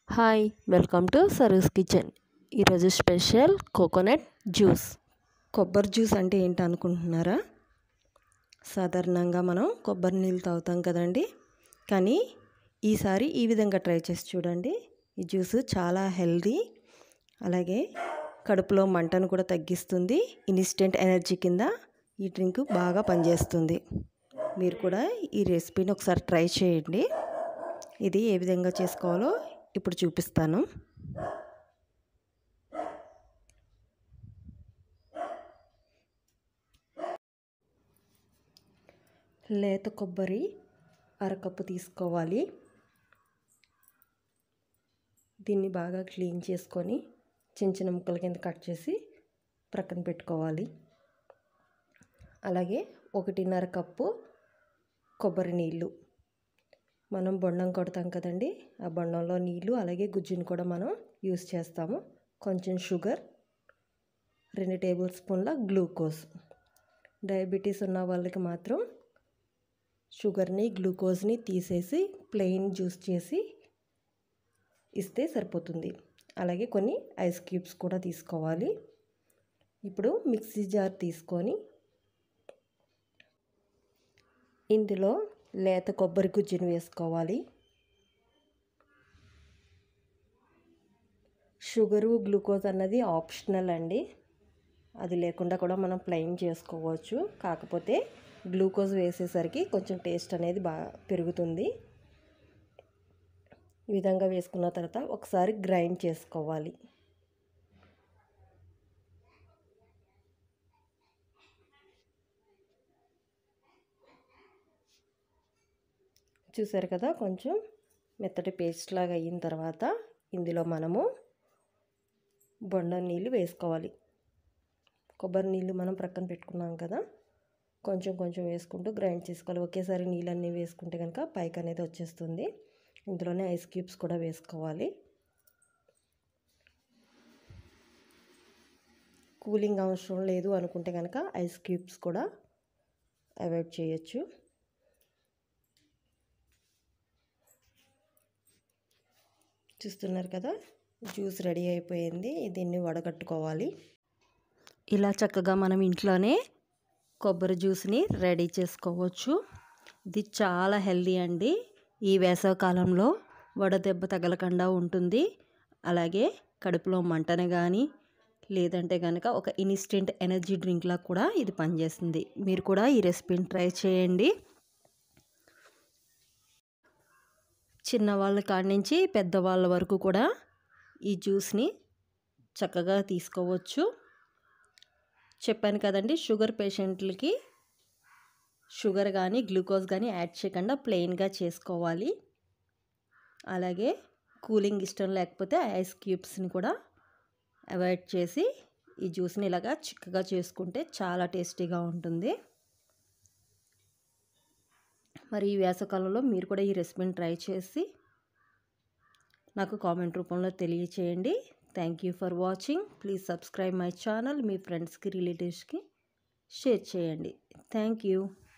hi welcome to Saru's kitchen ఈరోజు special coconut juice కొబ్బరి juice అంటే ఏంటి అనుకుంటున్నారా సాధారణంగా మనం కొబ్బరి నీళ్ళు తాగుతాం కదండి కానీ ఈసారి ఈ విధంగా ట్రై చేసి చూడండి ఈ జ్యూస్ చాలా హెల్దీ అలాగే కడుపులో మంటను కూడా తగ్గిస్తుంది ఇన్స్టెంట్ ఎనర్జీ కింద ఈ డ్రింక్ బాగా పనిచేస్తుంది మీరు కూడా ఈ రెసిపీని ఒకసారి ట్రై చేయండి ఇది ఏ విధంగా చేసుకోవాలో ఇప్పుడు చూపిస్తాను లేత కొబ్బరి అరకప్పు తీసుకోవాలి దీన్ని బాగా క్లీన్ చేసుకొని చిన్న చిన్న ముక్కల కింద కట్ చేసి ప్రక్కన పెట్టుకోవాలి అలాగే ఒకటిన్నర కప్పు కొబ్బరి నీళ్ళు మనం బొండం కొడతాం కదండి ఆ బొండంలో నీళ్ళు అలాగే గుజ్జుని కూడా మనం యూస్ చేస్తాము కొంచెం షుగర్ రెండు టేబుల్ స్పూన్ల గ్లూకోజ్ డయాబెటీస్ ఉన్న వాళ్ళకి మాత్రం షుగర్ని గ్లూకోజ్ని తీసేసి ప్లెయిన్ జ్యూస్ చేసి ఇస్తే సరిపోతుంది అలాగే కొన్ని ఐస్ క్యూబ్స్ కూడా తీసుకోవాలి ఇప్పుడు మిక్సీ జార్ తీసుకొని ఇందులో లేత కొబ్బరి గుజ్జును వేసుకోవాలి షుగరు గ్లూకోజ్ అన్నది ఆప్షనల్ అండి అది లేకుండా కూడా మనం ప్లెయిన్ చేసుకోవచ్చు కాకపోతే గ్లూకోజ్ వేసేసరికి కొంచెం టేస్ట్ అనేది బాగా పెరుగుతుంది ఈ విధంగా వేసుకున్న తర్వాత ఒకసారి గ్రైండ్ చేసుకోవాలి చూసారు కదా కొంచెం మెత్తటి పేస్ట్ లాగా అయిన తర్వాత ఇందులో మనము బొండ నీళ్ళు వేసుకోవాలి కొబ్బరి నీళ్ళు మనం ప్రక్కన పెట్టుకున్నాం కదా కొంచెం కొంచెం వేసుకుంటూ గ్రైండ్ చేసుకోవాలి ఒకేసారి నీళ్ళన్నీ వేసుకుంటే కనుక పైకి అనేది వచ్చేస్తుంది ఇందులోనే ఐస్ క్యూబ్స్ కూడా వేసుకోవాలి కూలింగ్ అవసరం లేదు అనుకుంటే కనుక ఐస్ క్యూబ్స్ కూడా అవాయిడ్ చేయొచ్చు చూస్తున్నారు కదా జ్యూస్ రెడీ అయిపోయింది దీన్ని వడగట్టుకోవాలి ఇలా చక్కగా మనం ఇంట్లోనే కొబ్బరి జ్యూస్ని రెడీ చేసుకోవచ్చు ఇది చాలా హెల్దీ అండి ఈ వేసవకాలంలో వడదెబ్బ తగలకుండా ఉంటుంది అలాగే కడుపులో మంటను కానీ లేదంటే కనుక ఒక ఇన్స్టెంట్ ఎనర్జీ డ్రింక్లా కూడా ఇది పనిచేస్తుంది మీరు కూడా ఈ రెసిపీని ట్రై చేయండి చిన్నవాళ్ళ కాడి నుంచి పెద్దవాళ్ళ వరకు కూడా ఈ జ్యూస్ని చక్కగా తీసుకోవచ్చు చెప్పాను కదండి షుగర్ పేషెంట్లకి షుగర్ కానీ గ్లూకోజ్ కానీ యాడ్ చేయకుండా ప్లెయిన్గా చేసుకోవాలి అలాగే కూలింగ్ ఇష్టం లేకపోతే ఐస్ క్యూబ్స్ని కూడా అవాయిడ్ చేసి ఈ జ్యూస్ని ఇలాగా చిక్కగా చేసుకుంటే చాలా టేస్టీగా ఉంటుంది మరి ఈ వేసవకాలంలో మీరు కూడా ఈ రెసిపీని ట్రై చేసి నాకు కామెంట్ రూపంలో తెలియచేయండి thank you for watching please subscribe my channel మీ ఫ్రెండ్స్కి రిలేటివ్స్కి షేర్ చేయండి థ్యాంక్ యూ